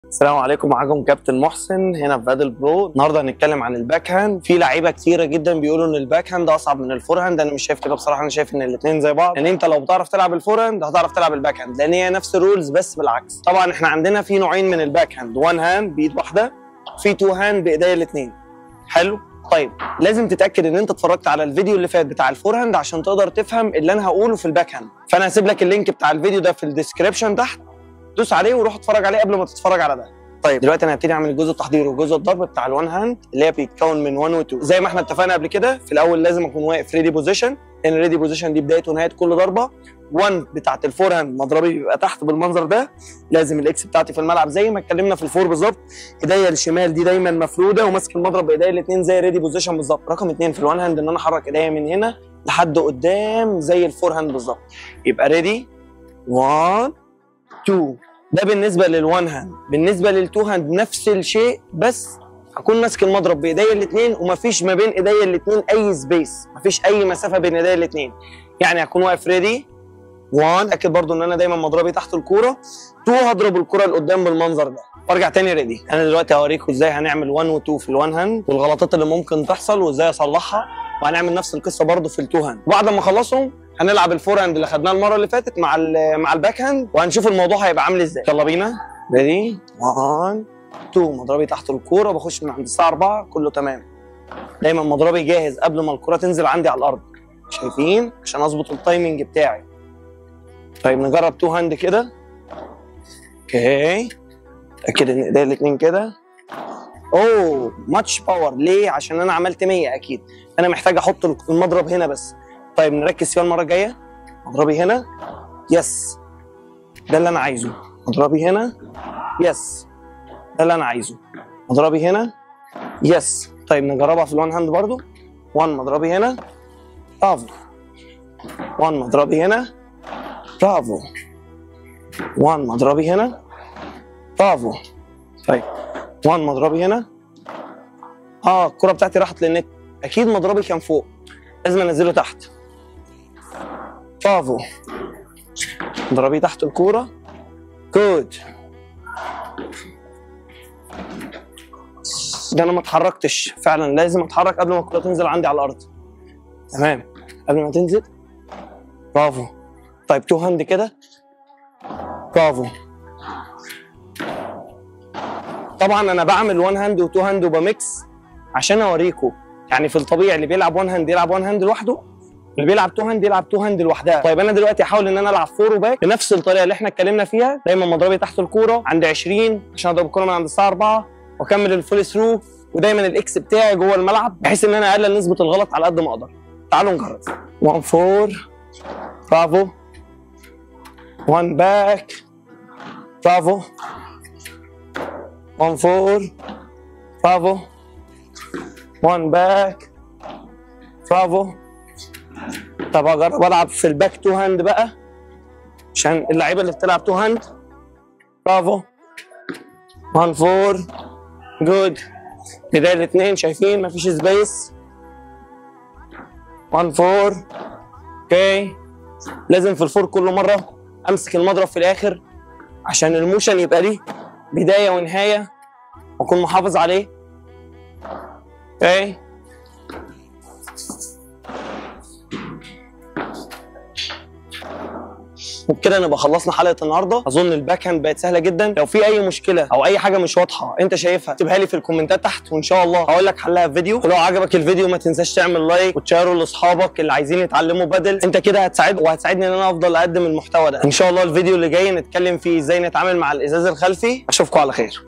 السلام عليكم معاكم كابتن محسن هنا في بادل برو النهارده هنتكلم عن الباك هاند في لعيبه كتيره جدا بيقولوا ان الباك هاند اصعب من الفور هاند انا مش شايف كده بصراحه انا شايف ان الاثنين زي بعض لان انت لو بتعرف تلعب الفور هاند هتعرف تلعب الباك هاند لان هي نفس الرولز بس بالعكس طبعا احنا عندنا في نوعين من الباك هاند وان هاند بايد واحده في تو هاند بايديا الاثنين حلو طيب لازم تتاكد ان انت اتفرجت على الفيديو اللي فات بتاع الفور هاند عشان تقدر تفهم اللي انا هقوله في الباك هاند فانا هسيب لك اللينك بتاع الفيديو ده في الديسكربشن تحت دوس عليه وروح اتفرج عليه قبل ما تتفرج على ده طيب دلوقتي انا هبتدي اعمل الجزء التحضيري وجزء الضرب بتاع الوان هاند اللي هي بيتكون من 1 و 2 زي ما احنا اتفقنا قبل كده في الاول لازم اكون واقف ريدي بوزيشن لان الريدي بوزيشن دي بدايه ونهايه كل ضربه 1 بتاعت الفور هاند مضربي بيبقى تحت بالمنظر ده لازم الاكس بتاعتي في الملعب زي ما اتكلمنا في الفور بالظبط ايديا الشمال دي دايما مفروده وماسك المضرب بايديا الاثنين زي الريدي بوزيشن بالظبط رقم اثنين في الوان هاند ان انا احرك ايديا من هنا لحد قدام زي الفور هاند بالظبط يبقى ريدي 1 2 ده بالنسبه للوان هاند بالنسبه للتو هاند نفس الشيء بس هكون ماسك المضرب بايديا الاثنين ومفيش ما بين ايديا الاثنين اي سبيس مفيش اي مسافه بين ايديا الاثنين يعني هكون واقف ريدي 1 اكيد برضو ان انا دايما مضربي تحت الكوره 2 هضرب الكوره لقدام بالمنظر ده وارجع تاني ريدي انا دلوقتي هوريكم ازاي هنعمل 1 و 2 في الوان هاند والغلطات اللي ممكن تحصل وازاي اصلحها وهنعمل نفس القصه برضو في التو هاند وبعد ما اخلصهم هنلعب الفور هاند اللي خدناه المره اللي فاتت مع مع الباك هاند وهنشوف الموضوع هيبقى عامل ازاي يلا بينا ريدي 1 2 مضربي تحت الكوره بخش من عند الساعه 4 كله تمام دايما مضربي جاهز قبل ما الكوره تنزل عندي على الارض شايفين عشان اظبط التايمنج بتاعي طيب نجرب تو هاند كده اوكي اتاكد ان ايديا الاثنين كده اوه ماتش باور ليه عشان انا عملت 100 اكيد انا محتاج احط المضرب هنا بس طيب نركز فيها المره الجايه مضربي هنا يس ده اللي انا عايزه مضربي هنا يس ده اللي انا عايزه مضربي هنا يس طيب نجربها في الوان هاند برضو 1 مضربي هنا برافو 1 مضربي هنا برافو 1 مضربي هنا برافو طيب 1 مضربي هنا اه الكرة بتاعتي راحت للنت اكيد مضربي كان فوق لازم انزله تحت برافو مضربي تحت الكورة جود ده انا ما اتحركتش فعلا لازم اتحرك قبل ما الكرة تنزل عندي على الارض تمام قبل ما تنزل برافو طيب تو هاند كده برافو طبعا انا بعمل وان هاند وتو هاند وبميكس عشان اوريكم يعني في الطبيعي اللي بيلعب وان هاند يلعب وان هاند لوحده اللي بيلعب تو هاند يلعب تو هاند لوحدها طيب انا دلوقتي هحاول ان انا العب فور وباك بنفس الطريقه اللي احنا اتكلمنا فيها دايما مضربي تحت الكوره عند 20 عشان اضرب الكوره من عند الساعه 4 واكمل الفول ثرو ودايما الاكس بتاعي جوه الملعب بحيث ان انا اقلل نسبه الغلط على قد ما اقدر تعالوا نجرب 1 4 برافو 1 باك برافو 1 4 برافو 1 باك برافو طب اجرب العب في الباك تو هاند بقى عشان اللعيبه اللي بتلعب تو هاند برافو 1 4 جود بدايه الاثنين شايفين مفيش سبيس 1 4 اوكي لازم في الفور كل مره امسك المضرب في الاخر عشان الموشن يبقى ليه بدايه ونهايه واكون محافظ عليه اوكي وبكده نبقى خلصنا حلقه النهارده اظن الباك هاند بقت سهله جدا لو في اي مشكله او اي حاجه مش واضحه انت شايفها اكتبها لي في الكومنتات تحت وان شاء الله هقول لك حلها في فيديو ولو عجبك الفيديو ما تنساش تعمل لايك وتشيره لاصحابك اللي عايزين يتعلموا بدل انت كده هتساعد وهتساعدني ان انا افضل اقدم المحتوى ده ان شاء الله الفيديو اللي جاي نتكلم فيه ازاي نتعامل مع الازاز الخلفي اشوفكم على خير